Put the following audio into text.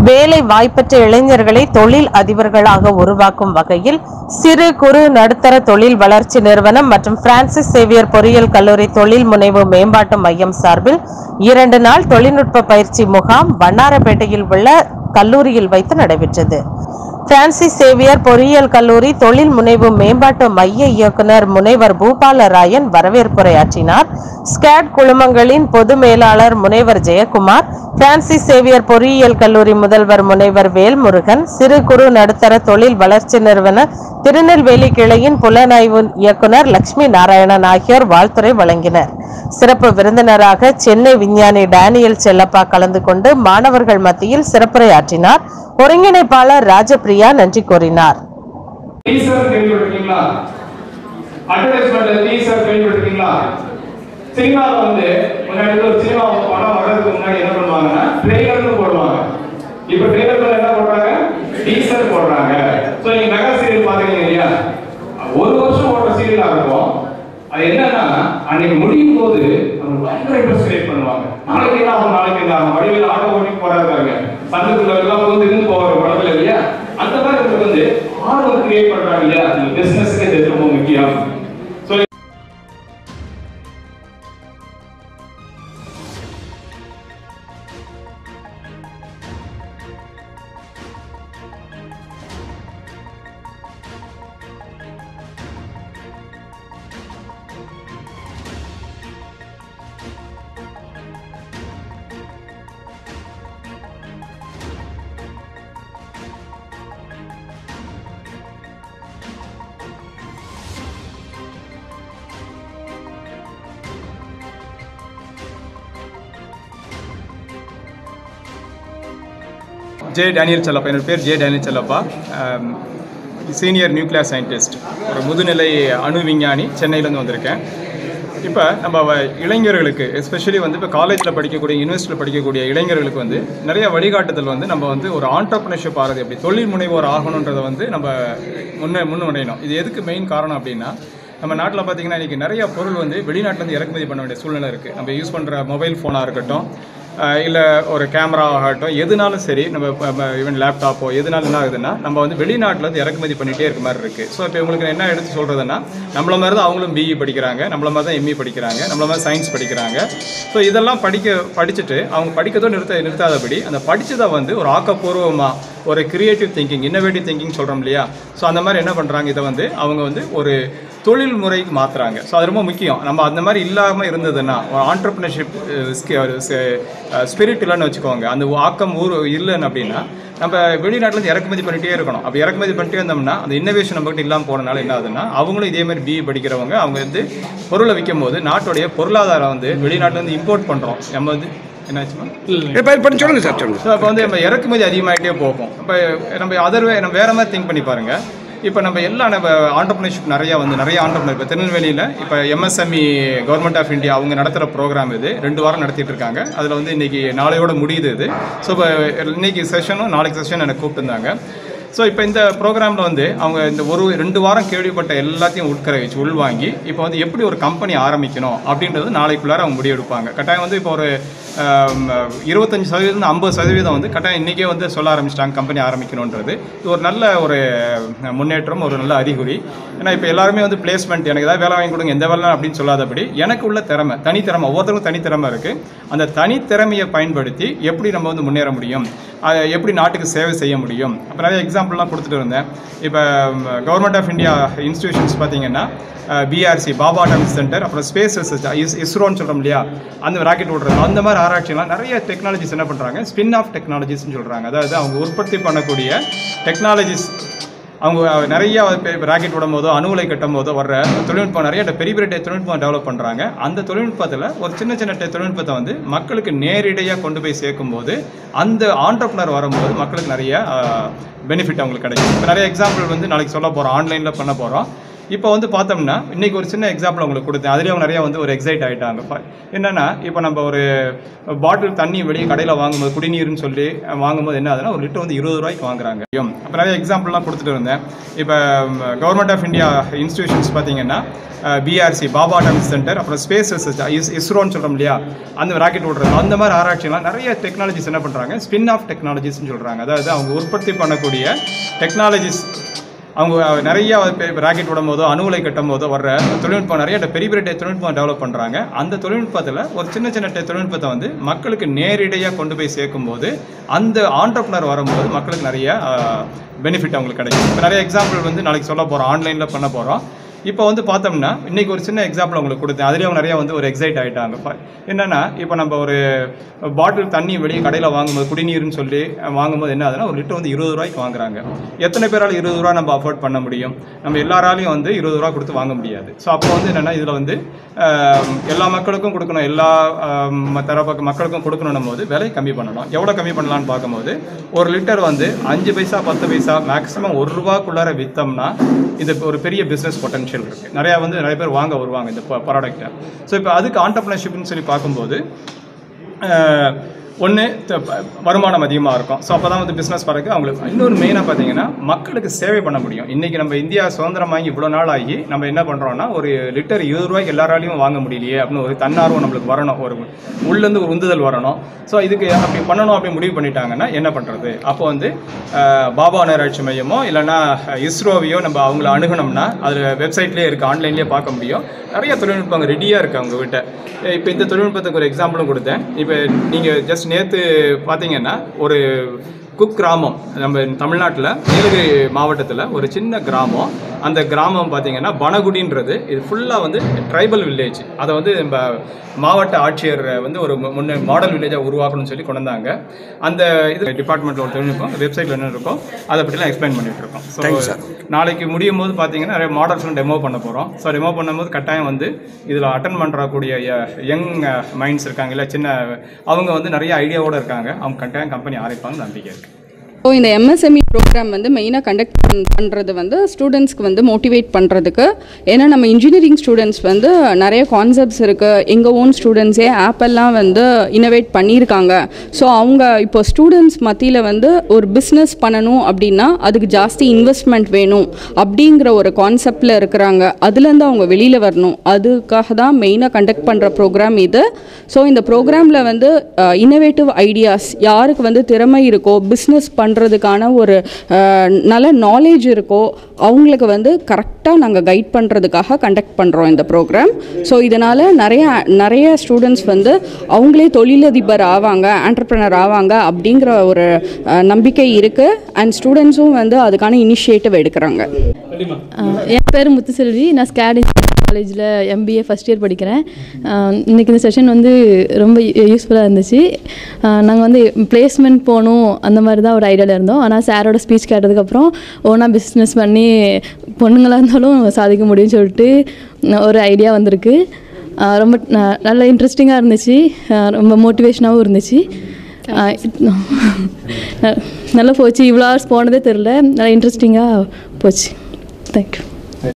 வேலை வாய்ப்பற்ற இளைஞர்களை தொழில் அதிபர்களாக உருவாக்கும் வகையில் சிறு குறு நடுத்தர தொழில் வளர்ச்சி நிறுவனம் மற்றும் பிரான்சிஸ் சேவியர் பொறியியல் கல்லூரி தொழில் முனைவு மேம்பாட்டு மையம் சார்பில் இரண்டு நாள் தொழில்நுட்ப பயிற்சி முகாம் வண்ணாரப்பேட்டையில் உள்ள கல்லூரியில் வைத்து நடைபெற்றது பிரான்சிஸ் சேவியர் பொறியியல் கல்லூரி தொழில் முனைவு மேம்பாட்டு மைய இயக்குனர் முனைவர் பூபால ராயன் வரவேற்புரையாற்றினார் ஸ்கேட் குழுமங்களின் பொது மேலாளர் முனைவர் ஜெயக்குமார் பிரான்சிஸ் சேவியர் பொறியியல் கல்லூரி முதல்வர் முனைவர் வேல்முருகன் சிறு குறு நடுத்தர தொழில் வளர்ச்சி நிறுவன திருநெல்வேலி கிளையின் புலனாய்வு இயக்குனர் லட்சுமி நாராயணன் ஆகியோர் வாழ்த்துரை வழங்கினர் சிறப்பு விருந்தினராக சென்னை விஞ்ஞானி டேனியல் செல்லப்பா கலந்து கொண்டு மாணவர்கள் மத்தியில் சிறப்புரையாற்றினார் ஒருங்கிணைப்பாளர் ராஜபிரியா நன்றி கூறினார் டீசர் கேள்விப்பட்டிருக்கீங்களா அட்வர்டைஸ்மெண்ட்ல டீசர் கேள்விப்பட்டிருக்கீங்களா சினிமாவில் வந்து முன்னாடி ஒரு சினிமா படம் வர்றதுக்கு முன்னாடி என்ன பண்ணுவாங்கன்னா ட்ரெய்லர்னு போடுவாங்க இப்போ ட்ரெய்லர்ல என்ன போடுறாங்க டீசர் போடுறாங்க ஸோ நீங்க மெகா சீரியல் பாக்குறீங்க இல்லையா ஒரு வருஷம் ஓடுற சீரியலா இருக்கும் அது என்னன்னா அன்னைக்கு முடியும் போது அவங்க பயங்கர இன்ட்ரெஸ்ட் கிரியேட் பண்ணுவாங்க நாளைக்கு என்ன ஆகும் நாளைக்கு என்ன ஆகும் வடிவில் ஆட்டோ ஓட்டி போறாங்க சந்துக்குள்ள எல்லாம் வந்து இருந்து போகிற படத்துல இல்லையா அந்த மாதிரி உங்களுக்கு வந்து ஆர்வம் கிரியேட் பண்றாங்க இல்லையா இந்த பிசினஸ்க்கு இது ரொம்ப முக்கியம் ஸோ ஜே டேனியல் செல்லப்பா என்னோட பேர் J Daniel Chellappa senior nuclear scientist ஒரு முதுநிலை அணு விஞ்ஞானி சென்னையிலேருந்து வந்திருக்கேன் இப்போ நம்ம வ- இளைஞர்களுக்கு எஸ்பெஷலி வந்து இப்போ காலேஜில் படிக்கக்கூடிய யூனிவர்சிட்டியில் படிக்கக்கூடிய இளைஞர்களுக்கு வந்து நிறைய வழிகாட்டுதல் வந்து நம்ம வந்து ஒரு ஆண்டர்பிரினர்ஷிப் ஆகிறது எப்படி தொழில் முனைவோர் ஆகணுன்றதை வந்து நம்ம முன்னே முன்னுடையணும் இது எதுக்கு மெயின் காரணம் அப்படின்னா நம்ம நாட்டில் பார்த்தீங்கன்னா இன்றைக்கி நிறைய பொருள் வந்து வெளிநாட்டிலேருந்து இறக்குமதி பண்ண வேண்டிய சூழ்நிலை இருக்குது நம்ம யூஸ் பண்ணுற மொபைல் ஃபோனாக இருக்கட்டும் இல்லை ஒரு கேமரா ஆகட்டும் எதுனாலும் சரி நம்ம ஈவன் லேப்டாப்போ எதுனாலும் என்ன ஆகுதுன்னா நம்ம வந்து வெளிநாட்டிலேருந்து இறக்குமதி பண்ணிகிட்டே இருக்க மாதிரி இருக்குது ஸோ இப்போ உங்களுக்கு என்ன எடுத்து சொல்கிறதுன்னா நம்மள மாதிரி தான் அவங்களும் பிஇ படிக்கிறாங்க நம்மள மாதிரி தான் எம்இ படிக்கிறாங்க நம்மள மாதிரி சயின்ஸ் படிக்கிறாங்க ஸோ இதெல்லாம் படிக்க படிச்சுட்டு அவங்க படிக்கிறதோ நிறுத்த நிறுத்தாதபடி அந்த படித்ததை வந்து ஒரு ஆக்கப்பூர்வமாக ஒரு கிரியேட்டிவ் திங்கிங் இன்னோவேட்டிவ் திங்கிங் சொல்கிறோம் இல்லையா ஸோ அந்த மாதிரி என்ன பண்ணுறாங்க இதை வந்து அவங்க வந்து ஒரு தொழில் முறைக்கு மாற்றுறாங்க ஸோ அது ரொம்ப முக்கியம் நம்ம அந்த மாதிரி இல்லாமல் இருந்ததுன்னா ஒரு ஆண்டர்பிரினர்ஷிப் ஸ்பிரிட் இல்லைன்னு வச்சுக்கோங்க அந்த ஆக்கம் ஊர் இல்லைன்னு அப்படின்னா நம்ம வெளிநாட்டிலேருந்து இறக்குமதி பண்ணிகிட்டே இருக்கணும் அப்போ இறக்குமதி பண்ணிட்டே இருந்தோம்னா அந்த இன்னோவேஷன் நம்மகிட்ட இல்லாமல் போனனால என்ன ஆகுதுன்னா அவங்களும் இதே மாதிரி பிஇ படிக்கிறவங்க அவங்க வந்து பொருளை விற்கும் போது நாட்டுடைய பொருளாதாரம் வந்து வெளிநாட்டிலேருந்து இம்போர்ட் பண்ணுறோம் நம்ம வந்து என்னாச்சுமா இப்போ இப்போ சொல்லுங்க சார் சொல்லுங்க ஸோ அப்போ வந்து நம்ம இறக்குமதி அதிகமாகிட்டே போகும் இப்போ நம்ம அதர் வே நம்ம வேற மாதிரி திங்க் பண்ணி பாருங்க இப்போ நம்ம எல்லா நம்ம ஆண்டர்பிரினர்ஷிப் நிறைய வந்து நிறைய ஆண்டர்பிரினர் இப்போ திருநெல்வேலியில் இப்போ எம்எஸ்எம்இ கவர்மெண்ட் ஆஃப் இந்தியா அவங்க நடத்துகிற ப்ரோக்ராம் இது ரெண்டு வாரம் நடத்திட்டு இருக்காங்க அதில் வந்து இன்னைக்கு நாளையோட முடியுது இது ஸோ இப்போ இன்னைக்கு செஷனும் நாளைக்கு செஷன் எனக்கு கூப்பிட்டுருந்தாங்க ஸோ இப்போ இந்த ப்ரோக்ராமில் வந்து அவங்க இந்த ஒரு ரெண்டு வாரம் கேள்விப்பட்ட எல்லாத்தையும் உட்கரை வச்சு உள்வாங்கி இப்போ வந்து எப்படி ஒரு கம்பெனி ஆரம்பிக்கணும் அப்படின்றது நாளைக்குள்ளார அவங்க முடிவெடுப்பாங்க கட்டாயம் வந்து இப்போ ஒரு ஆம், இருபத்தஞ்சு சதவீதம் ஐம்பது சதவீதம் வந்து கட்டாயம் இன்றைக்கே வந்து சொல்ல ஆரம்பிச்சிட்டாங்க கம்பெனி ஆரம்பிக்கணுன்றது இது ஒரு நல்ல ஒரு முன்னேற்றம் ஒரு நல்ல அறிகுறி ஏன்னா இப்போ எல்லாருமே வந்து பிளேஸ்மெண்ட் எனக்கு ஏதாவது வேலை வாங்கி கொடுங்க எந்த வேலை அப்படின்னு சொல்லாதபடி எனக்கு உள்ள திறமை தனித்திறமை ஒவ்வொருத்தருக்கும் தனித்திறமை இருக்குது அந்த தனித்திறமையை பயன்படுத்தி எப்படி நம்ம வந்து முன்னேற முடியும் அதை எப்படி நாட்டுக்கு சேவை செய்ய முடியும் அப்போ நிறைய எக்ஸாம்பிள்லாம் கொடுத்துட்டு இருந்தேன் இப்போ கவர்மெண்ட் ஆஃப் இந்தியா இன்ஸ்டிடியூஷன்ஸ் பார்த்தீங்கன்னா பிஆர்சி பாபா அட்டாமிக் சென்டர் அப்புறம் ஸ்பேஸ் ரிசர்ச் இஸ் இஸ்ரோன்னு சொல்கிறோம் இல்லையா அந்த ராக்கெட் விடுறது அந்த மாதிரி ஆராய்ச்சிலாம் நிறைய டெக்னாலஜிஸ் என்ன பண்ணுறாங்க ஸ்பின் ஆஃப் டெக்னாலஜிஸ்னு சொல்கிறாங்க அதாவது அவங்க உற்பத்தி பண்ணக்கூடிய டெக்னாலஜிஸ் அவங்க நிறைய ராக்கெட் விடும் போதோ அணுகுலை கட்டும் போதோ வர்ற தொழில்நுட்பம் நிறைய பெரிய பெரிய டெ- தொழில்நுட்பம் டெவலப் பண்ணுறாங்க அந்த தொழில்நுட்பத்தில் ஒரு சின்ன சின்ன டெ- தொழில்நுட்பத்தை வந்து மக்களுக்கு நேரடியாக கொண்டு போய் சேர்க்கும்போது அந்த ஆண்டர்பனர் வரும்போது மக்களுக்கு நிறைய பெனிஃபிட் அவங்களுக்கு கிடைக்கும் இப்போ நிறைய எக்ஸாம்பிள் வந்து நாளைக்கு சொல்ல போகிறோம் ஆன்லைனில் பண்ண போகிறோம் இப்போ வந்து பார்த்தோம்னா இன்னைக்கு ஒரு சின்ன எக்ஸாம்பிள் உங்களுக்கு கொடுத்தேன் அதுலேயும் நிறையா வந்து ஒரு எக்ஸைட் ஆகிட்டாங்க ப- என்னன்னா இப்போ நம்ம ஒரு பாட்டில் தண்ணி வெளியே கடையில் வாங்கும்போது குடிநீர்னு சொல்லி அஹ், வாங்கும்போது என்ன ஆகுதுன்னா ஒரு லிட்டர் வந்து இருபது ரூபாய்க்கு வாங்குறாங்க அப்போ நிறைய எக்ஸாம்பிள்லாம் கொடுத்துட்டு இருந்தேன் இப்போ கவர்மெண்ட் ஆஃப் இந்தியா இன்ஸ்டிடியூஷன்ஸ் பார்த்தீங்கன்னா பிஆர்சி பாபா அட்டாமிக் சென்டர் அப்புறம் ஸ்பேஸ் ரிசர்ச் இஸ் இஸ்ரோன்னு சொல்கிறோம் இல்லையா அந்த ராக்கெட் விடுறது அந்த மாதிரி ஆராய்ச்சிலாம் நிறைய டெக்னாலஜிஸ் என்ன பண்ணுறாங்க ஸ்பின் ஆஃப் டெக்னாலஜிஸ்னு சொல்கிறாங்க அதாவது அவங்க உற்பத்தி பண்ணக்கூடிய டெக்னாலஜிஸ் அவங்க நிறைய ராக்கெட் விடும் போதோ அணுகுலை கட்டும் போதோ வர்ற தொழில்நுட்பம் நிறைய பெரிய பெரிய டெ- தொழில்நுட்பம் டெவலப் பண்ணுறாங்க அந்த தொழில்நுட்பத்தில் ஒரு சின்ன சின்ன டெ- தொழில்நுட்பத்தை வந்து மக்களுக்கு நேரடியாக கொண்டு போய் சேர்க்கும்போது அந்த ஆண்டர்பனர் வரும்போது மக்களுக்கு நிறைய பெனிஃபிட் அவங்களுக்கு கிடைக்கும் இப்போ நிறைய எக்ஸாம்பிள் வந்து நாளைக்கு சொல்ல போகிறோம் ஆன்லைனில் பண்ண போகிறோம் இப்போ வந்து பார்த்தோம்னா இன்னைக்கு ஒரு சின்ன எக்ஸாம்பிள் உங்களுக்கு கொடுத்தேன் அதுலேயும் நிறைய வந்து ஒரு எக்ஸைட் ஆகிட்டாங்க ப- என்னன்னா இப்போ நம்ம ஒரு பாட்டில் தண்ணி வெளியே கடையில் வாங்கும்போது குடிநீர்னு சொல்லி அஹ், வாங்கும்போது என்ன ஆகுதுன்னா ஒரு லிட்டர் வந்து இருபது ரூபாய்க்கு வாங்குறாங்க எத்தனை பேரால் இருபது ரூபா நம்ம அஃபோர்ட் பண்ண முடியும் நம்ம எல்லாராலையும் வந்து இருபது ரூபா கொடுத்து வாங்க முடியாது ஸோ அப்போ வந்து என்னென்னா இதில் வந்து அஹ், எல்லா மக்களுக்கும் கொடுக்கணும் எல்லா அஹ், தரப்பு மக்களுக்கும் கொடுக்கணும் போது விலை கம்மி பண்ணணும் எவ்வளோ கம்மி பண்ணலாம்னு பார்க்கும்போது ஒரு லிட்டர் வந்து அஞ்சு பைசா பத்து பைசா மேக்ஸிமம் ஒரு ரூபாக்குள்ளார விற்றோம்னா இது ஒரு பெரிய பிஸ்னஸ் பொட்டன்ஷியல் இருக்குது நிறையா வந்து நிறைய பேர் வாங்க வருவாங்க இந்த ப்ராடக்ட்டை ஸோ இப்போ அதுக்கு ஆண்டர்பிரினர்ஷிப்னு சொல்லி பார்க்கும்போது ஒன்று வருமானம் அதிகமாக இருக்கும் ஸோ அப்போ தான் வந்து பிஸ்னஸ் பறக்கு அவங்களுக்கு இன்னொரு மெயினாக பார்த்தீங்கன்னா மக்களுக்கு சேவை பண்ண முடியும் இன்றைக்கி நம்ம இந்தியா சுதந்திரமாகி இவ்வளோ நாள் ஆகி நம்ம என்ன பண்ணுறோம்னா ஒரு லிட்டர் இருபது ரூபாய்க்கு எல்லாராலையும் வாங்க முடியலையே அப்படின்னு ஒரு தன்னார்வம் நம்மளுக்கு வரணும் ஒரு உள்ளேருந்து ஒரு உந்துதல் வரணும் ஸோ இதுக்கு அப்படி பண்ணணும் அப்படி முடிவு பண்ணிட்டாங்கன்னா என்ன பண்ணுறது அப்போ வந்து அஹ், பாபா நேராட்சி மையமோ இல்லைன்னா இஸ்ரோவையோ நம்ம அவங்கள அணுகணும்னா அதில் வெப்சைட்லேயே இருக்குது ஆன்லைன்லேயே பார்க்க முடியும் நிறைய தொழில்நுட்பம் ரெடியாக இருக்குது அவங்க கிட்ட இப்போ இந்த தொழில்நுட்பத்துக்கு ஒரு எக்ஸாம்பிளும் கொடுத்தேன் இப்போ நீங்கள் ஜஸ்ட் நேற்று பார்த்தீங்கன்னா ஒரு குக் கிராமம் நம்ம தமிழ்நாட்டில் நீலகிரி மாவட்டத்தில் ஒரு சின்ன கிராமம் அந்த கிராமம் பார்த்தீங்கன்னா பனகுடின்றது இது ஃபுல்லாக வந்து ட்ரைபல் வில்லேஜ் அதை வந்து நம்ம மாவட்ட ஆட்சியர் வந்து ஒரு மு- முன்ன மாடல் வில்லேஜாக உருவாக்கணும்னு சொல்லி கொண்டு வந்தாங்க அந்த இது டிபார்ட்மெண்ட்டில் ஒரு தொழில்நுட்பம் வெப்சைட்டில் என்ன இருக்கோ அதை பற்றிலாம் எக்ஸ்பிளைன் பண்ணிட்டு இருக்கோம் ஸோ நாளைக்கு முடியும் போது பார்த்தீங்கன்னா நிறைய மாடல்ஸ்லாம் டெமோ பண்ண போகிறோம் ஸோ டெமோ பண்ணும்போது கட்டாயம் வந்து இதில் அட்டன் பண்ணுறக்கூடிய யங் மைண்ட்ஸ் இருக்காங்க இல்லை சின்ன அவங்க வந்து நிறைய ஐடியாவோடு இருக்காங்க அவங்க கட்டாயம் கம்பெனி ஆரம்பிப்பாங்க நம்பிக்கை இருக்குது ஸோ இந்த எம்எஸ்எம்இ ப்ரோக்ராம் வந்து மெயினாக கண்டக்ட் பண்ணுறது வந்து ஸ்டூடெண்ட்ஸ்க்கு வந்து மோட்டிவேட் பண்ணுறதுக்கு ஏன்னா நம்ம இன்ஜினியரிங் ஸ்டூடெண்ட்ஸ் வந்து நிறைய கான்செப்ட்ஸ் இருக்குது எங்கள் ஓன் ஸ்டூடெண்ட்ஸே ஆப்பெல்லாம் வந்து இனோவேட் பண்ணியிருக்காங்க ஸோ அவங்க இப்போ ஸ்டூடெண்ட்ஸ் மத்தியில் வந்து ஒரு பிஸ்னஸ் பண்ணணும் அப்படின்னா அதுக்கு ஜாஸ்தி இன்வெஸ்ட்மெண்ட் வேணும் அப்படிங்கிற ஒரு கான்செப்டில் இருக்கிறாங்க அதுலேருந்து அவங்க வெளியில் வரணும் அதுக்காக தான் மெயினாக கண்டக்ட் பண்ணுற ப்ரோக்ராம் இது ஸோ இந்த ப்ரோக்ராமில் வந்து இன்னோவேட்டிவ் ஐடியாஸ் யாருக்கு வந்து திறமை இருக்கோ பிஸ்னஸ் பண்ணுறதுக்கான ஒரு அஹ், நல்ல நாலேஜ் இருக்கோ அவங்களுக்கு வந்து கரெக்டாக நாங்கள் கைட் பண்ணுறதுக்காக கண்டக்ட் பண்ணுறோம் இந்த ப்ரோக்ராம் ஸோ இதனால் நிறைய நிறைய ஸ்டூடெண்ட்ஸ் வந்து அவங்களே தொழிலதிபர் ஆவாங்க ஆண்டர்பிரனர் ஆவாங்க அப்படிங்கிற ஒரு அஹ், நம்பிக்கை இருக்குது அண்ட் ஸ்டூடெண்ட்ஸும் வந்து அதுக்கான இனிஷியேட்டிவ் எடுக்கிறாங்க ஆஹ் என் பேர் முத்துசெல்வி நான் ஸ்கேட் காலேஜில் எம்பிஏ ஃபஸ்ட் இயர் படிக்கிறேன் ஆஹ் இன்னைக்கு இந்த செஷன் வந்து ரொம்ப யூஸ்ஃபுல்லாக இருந்துச்சு நாங்கள் வந்து பிளேஸ்மெண்ட் போகணும் அந்த மாதிரி தான் ஒரு ஐடியாவில் இருந்தோம் ஆனால் சாரோட ஸ்பீச் கேட்டதுக்கப்புறம் ஓனாக பிஸ்னஸ் பண்ணி பொண்ணுங்களாக இருந்தாலும் சாதிக்க முடியும்னு சொல்லிட்டு ஒரு ஐடியா வந்திருக்கு ஆஹ் ரொம்ப ந- நல்ல இன்ட்ரெஸ்டிங்காக இருந்துச்சு ஆஹ் ரொம்ப மோட்டிவேஷனாகவும் இருந்துச்சு ஆஹ் நல்லா போச்சு இவ்வளோ ஹவர்ஸ் போனதே தெரில நல்லா இன்ட்ரெஸ்டிங்காக போச்சு தேங்க்யூ